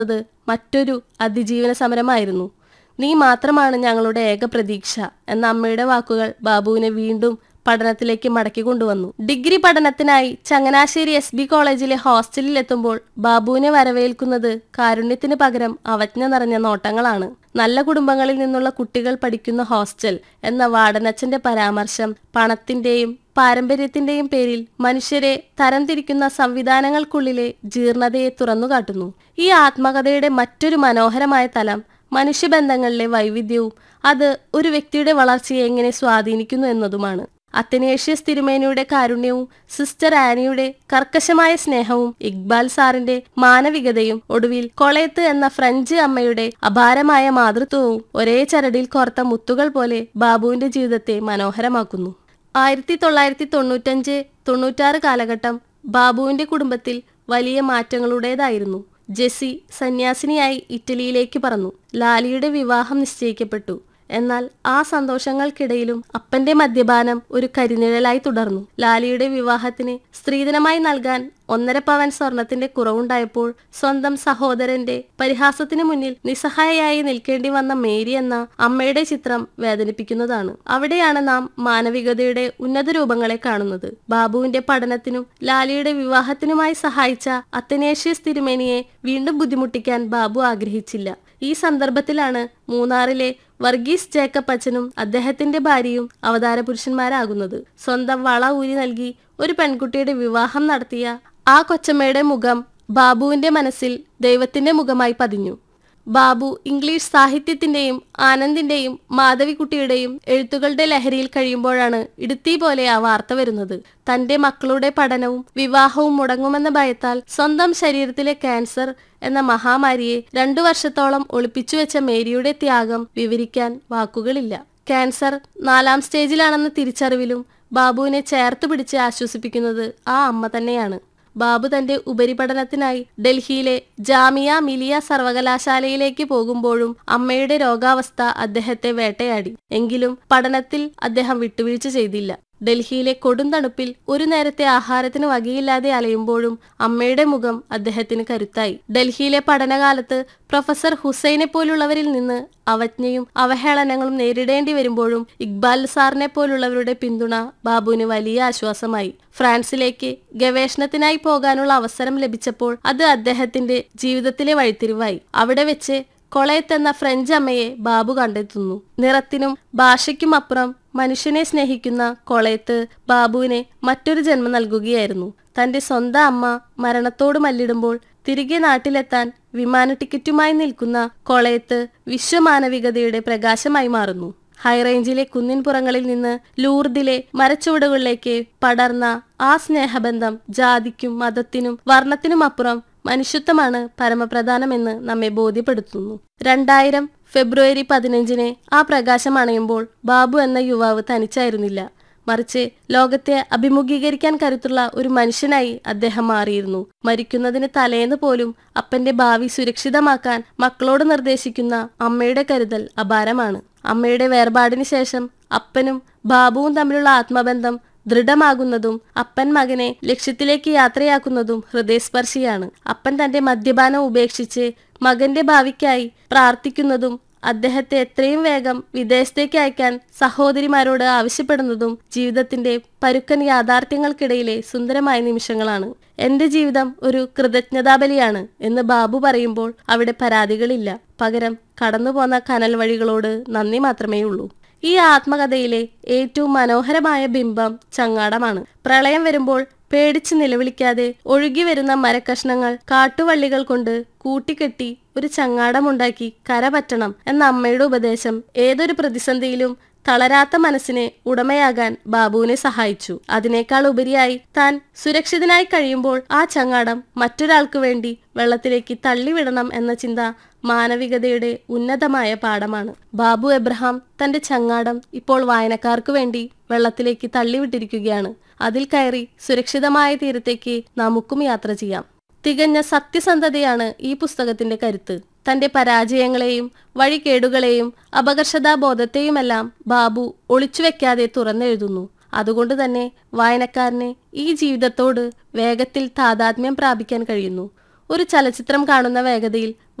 അത് മറ്റൊരു അതിജീവന സമരമായിരുന്നു നീ മാത്രമാണ് ഞങ്ങളുടെ ഏക പ്രതീക്ഷ എന്ന അമ്മയുടെ വാക്കുകൾ ബാബുവിനെ വീണ്ടും പഠനത്തിലേക്ക് മടക്കി കൊണ്ടുവന്നു ഡിഗ്രി പഠനത്തിനായി ചങ്ങനാശ്ശേരി എസ് ബി കോളേജിലെ ഹോസ്റ്റലിൽ എത്തുമ്പോൾ ബാബുവിനെ വരവേൽക്കുന്നത് കാരുണ്യത്തിന് പകരം അവജ്ഞ നിറഞ്ഞ നോട്ടങ്ങളാണ് നല്ല കുടുംബങ്ങളിൽ നിന്നുള്ള കുട്ടികൾ പഠിക്കുന്ന ഹോസ്റ്റൽ എന്ന വാർഡനച്ചന്റെ പരാമർശം പണത്തിന്റെയും പാരമ്പര്യത്തിന്റെയും പേരിൽ മനുഷ്യരെ തരംതിരിക്കുന്ന സംവിധാനങ്ങൾക്കുള്ളിലെ ജീർണതയെ തുറന്നുകാട്ടുന്നു ഈ ആത്മകഥയുടെ മറ്റൊരു മനോഹരമായ തലം മനുഷ്യബന്ധങ്ങളിലെ വൈവിധ്യവും അത് ഒരു വ്യക്തിയുടെ വളർച്ചയെ എങ്ങനെ സ്വാധീനിക്കുന്നു എന്നതുമാണ് അത്തനേഷ്യസ് തിരുമേനിയുടെ കാരുണ്യവും സിസ്റ്റർ ആനിയുടെ കർക്കശമായ സ്നേഹവും ഇക്ബാൽ സാറിന്റെ മാനവികതയും ഒടുവിൽ കൊളയത്ത് എന്ന ഫ്രഞ്ച് അമ്മയുടെ അപാരമായ മാതൃത്വവും ഒരേ ചരടിൽ കോർത്ത മുത്തുകൾ പോലെ ബാബുവിന്റെ ജീവിതത്തെ മനോഹരമാക്കുന്നു ആയിരത്തി തൊള്ളായിരത്തി തൊണ്ണൂറ്റഞ്ച് തൊണ്ണൂറ്റാറ് കാലഘട്ടം ബാബുവിന്റെ കുടുംബത്തിൽ വലിയ മാറ്റങ്ങളുടേതായിരുന്നു ജെസി സന്യാസിനിയായി ഇറ്റലിയിലേക്ക് പറന്നു ലാലിയുടെ വിവാഹം നിശ്ചയിക്കപ്പെട്ടു എന്നാൽ ആ സന്തോഷങ്ങൾക്കിടയിലും അപ്പന്റെ മദ്യപാനം ഒരു കരിനിഴലായി തുടർന്നു ലാലിയുടെ വിവാഹത്തിന് സ്ത്രീധനമായി നൽകാൻ ഒന്നര പവൻ സ്വർണത്തിന്റെ കുറവുണ്ടായപ്പോൾ സ്വന്തം സഹോദരന്റെ പരിഹാസത്തിനു മുന്നിൽ നിസ്സഹായയായി നിൽക്കേണ്ടി വന്ന മേരി എന്ന അമ്മയുടെ ചിത്രം വേദനിപ്പിക്കുന്നതാണ് അവിടെയാണ് നാം മാനവികതയുടെ ഉന്നത രൂപങ്ങളെ കാണുന്നത് ബാബുവിന്റെ പഠനത്തിനും ലാലിയുടെ വിവാഹത്തിനുമായി സഹായിച്ച അത്തനേഷ്യസ് തിരുമേനിയെ വീണ്ടും ബുദ്ധിമുട്ടിക്കാൻ ബാബു ആഗ്രഹിച്ചില്ല ഈ സന്ദർഭത്തിലാണ് മൂന്നാറിലെ വർഗീസ് ജേക്കബ് അച്ഛനും അദ്ദേഹത്തിന്റെ ഭാര്യയും അവതാര പുരുഷന്മാരാകുന്നത് സ്വന്തം വള ഊരി നൽകി ഒരു പെൺകുട്ടിയുടെ വിവാഹം നടത്തിയ ആ കൊച്ചമ്മയുടെ മുഖം ബാബുവിന്റെ മനസ്സിൽ ദൈവത്തിന്റെ മുഖമായി പതിഞ്ഞു ബാബു ഇംഗ്ലീഷ് സാഹിത്യത്തിന്റെയും ആനന്ദിന്റെയും മാധവിക്കുട്ടിയുടെയും എഴുത്തുകളുടെ ലഹരിയിൽ കഴിയുമ്പോഴാണ് ഇടുത്തി പോലെ ആ വാർത്ത വരുന്നത് തന്റെ മക്കളുടെ പഠനവും വിവാഹവും മുടങ്ങുമെന്ന ഭയത്താൽ സ്വന്തം ശരീരത്തിലെ ക്യാൻസർ എന്ന മഹാമാരിയെ രണ്ടു വർഷത്തോളം ഒളിപ്പിച്ചു വെച്ച മേരിയുടെ ത്യാഗം വിവരിക്കാൻ വാക്കുകളില്ല ക്യാൻസർ നാലാം സ്റ്റേജിലാണെന്ന തിരിച്ചറിവിലും ബാബുവിനെ ചേർത്ത് പിടിച്ച് ആശ്വസിപ്പിക്കുന്നത് ആ അമ്മ തന്നെയാണ് ബാബു തന്റെ ഉപരിപഠനത്തിനായി ഡൽഹിയിലെ ജാമിയ മിലിയ സർവകലാശാലയിലേക്ക് പോകുമ്പോഴും അമ്മയുടെ രോഗാവസ്ഥ അദ്ദേഹത്തെ വേട്ടയാടി എങ്കിലും പഠനത്തിൽ അദ്ദേഹം വിട്ടുവീഴ്ച ചെയ്തില്ല ഡൽഹിയിലെ കൊടും തണുപ്പിൽ ഒരു നേരത്തെ ആഹാരത്തിന് വകയില്ലാതെ അലയുമ്പോഴും അമ്മയുടെ മുഖം അദ്ദേഹത്തിന് കരുത്തായി ഡൽഹിയിലെ പഠനകാലത്ത് പ്രൊഫസർ ഹുസൈനെ പോലുള്ളവരിൽ നിന്ന് അവജ്ഞയും അവഹേളനങ്ങളും നേരിടേണ്ടി വരുമ്പോഴും ഇക്ബാൽ സാറിനെ പോലുള്ളവരുടെ പിന്തുണ ബാബുവിന് വലിയ ആശ്വാസമായി ഫ്രാൻസിലേക്ക് ഗവേഷണത്തിനായി പോകാനുള്ള അവസരം ലഭിച്ചപ്പോൾ അത് അദ്ദേഹത്തിന്റെ ജീവിതത്തിലെ വഴിത്തിരിവായി അവിടെ വെച്ച് കൊളയത്ത് എന്ന ഫ്രഞ്ച് അമ്മയെ ബാബു കണ്ടെത്തുന്നു നിറത്തിനും ഭാഷയ്ക്കും അപ്പുറം മനുഷ്യനെ സ്നേഹിക്കുന്ന കൊളയത്ത് ബാബുവിനെ മറ്റൊരു ജന്മം നൽകുകയായിരുന്നു തന്റെ സ്വന്തം അമ്മ മരണത്തോട് മല്ലിടുമ്പോൾ തിരികെ നാട്ടിലെത്താൻ വിമാന ടിക്കറ്റുമായി നിൽക്കുന്ന കൊളയത്ത് വിശ്വമാനവികതയുടെ പ്രകാശമായി മാറുന്നു ഹൈറേഞ്ചിലെ കുന്നിൻപുറങ്ങളിൽ നിന്ന് ലൂർദിലെ മരച്ചുവടുകളിലേക്ക് പടർന്ന ആ സ്നേഹബന്ധം ജാതിക്കും മതത്തിനും വർണ്ണത്തിനുമപ്പുറം മനുഷ്യത്വമാണ് പരമപ്രധാനമെന്ന് നമ്മെ ബോധ്യപ്പെടുത്തുന്നു രണ്ടായിരം ഫെബ്രുവരി പതിനഞ്ചിന് ആ പ്രകാശം അണയുമ്പോൾ ബാബു എന്ന യുവാവ് തനിച്ചായിരുന്നില്ല മറിച്ച് ലോകത്തെ അഭിമുഖീകരിക്കാൻ കരുത്തുള്ള ഒരു മനുഷ്യനായി അദ്ദേഹം മാറിയിരുന്നു മരിക്കുന്നതിന് തലേന്ന് പോലും അപ്പന്റെ ഭാവി സുരക്ഷിതമാക്കാൻ മക്കളോട് നിർദ്ദേശിക്കുന്ന അമ്മയുടെ കരുതൽ അപാരമാണ് അമ്മയുടെ വേർപാടിന് ശേഷം അപ്പനും ബാബുവും തമ്മിലുള്ള ആത്മബന്ധം ദൃഢമാകുന്നതും അപ്പൻ മകനെ ലക്ഷ്യത്തിലേക്ക് യാത്രയാക്കുന്നതും ഹൃദയസ്പർശിയാണ് അപ്പൻ തന്റെ മദ്യപാനം ഉപേക്ഷിച്ച് മകന്റെ ഭാവിക്കായി പ്രാർത്ഥിക്കുന്നതും അദ്ദേഹത്തെ എത്രയും വേഗം വിദേശത്തേക്ക് അയക്കാൻ സഹോദരിമാരോട് ആവശ്യപ്പെടുന്നതും ജീവിതത്തിന്റെ പരുക്കൻ യാഥാർത്ഥ്യങ്ങൾക്കിടയിലെ സുന്ദരമായ നിമിഷങ്ങളാണ് എന്റെ ജീവിതം ഒരു കൃതജ്ഞതാബലിയാണ് എന്ന് ബാബു പറയുമ്പോൾ അവിടെ പരാതികളില്ല പകരം കടന്നുപോന്ന കനൽ വഴികളോട് നന്ദി മാത്രമേ ഉള്ളൂ ഈ ആത്മകഥയിലെ ഏറ്റവും മനോഹരമായ ബിംബം ചങ്ങാടമാണ് പ്രളയം വരുമ്പോൾ പേടിച്ച് നിലവിളിക്കാതെ ഒഴുകി വരുന്ന മരക്കഷ്ണങ്ങൾ കാട്ടുവള്ളികൾ കൊണ്ട് കൂട്ടിക്കെട്ടി ഒരു ചങ്ങാടമുണ്ടാക്കി കര പറ്റണം എന്ന അമ്മയുടെ ഉപദേശം ഏതൊരു പ്രതിസന്ധിയിലും തളരാത്ത മനസ്സിന് ഉടമയാകാൻ ബാബുവിനെ സഹായിച്ചു അതിനേക്കാൾ ഉപരിയായി താൻ സുരക്ഷിതനായി കഴിയുമ്പോൾ ആ ചങ്ങാടം മറ്റൊരാൾക്ക് വേണ്ടി വെള്ളത്തിലേക്ക് തള്ളിവിടണം എന്ന ചിന്ത മാനവികതയുടെ ഉന്നതമായ പാഠമാണ് ബാബു എബ്രഹാം തന്റെ ചങ്ങാടം ഇപ്പോൾ വായനക്കാർക്ക് വേണ്ടി വെള്ളത്തിലേക്ക് തള്ളിവിട്ടിരിക്കുകയാണ് അതിൽ കയറി സുരക്ഷിതമായ തീരത്തേക്ക് നമുക്കും യാത്ര ചെയ്യാം തികഞ്ഞ സത്യസന്ധതയാണ് ഈ പുസ്തകത്തിന്റെ കരുത്ത് തന്റെ പരാജയങ്ങളെയും വഴികേടുകളെയും അപകർഷതാബോധത്തെയുമെല്ലാം ബാബു ഒളിച്ചുവെക്കാതെ തുറന്നെഴുതുന്നു അതുകൊണ്ട് തന്നെ വായനക്കാരന് ഈ ജീവിതത്തോട് വേഗത്തിൽ താതാത്മ്യം പ്രാപിക്കാൻ കഴിയുന്നു ഒരു ചലച്ചിത്രം കാണുന്ന വേഗതയിൽ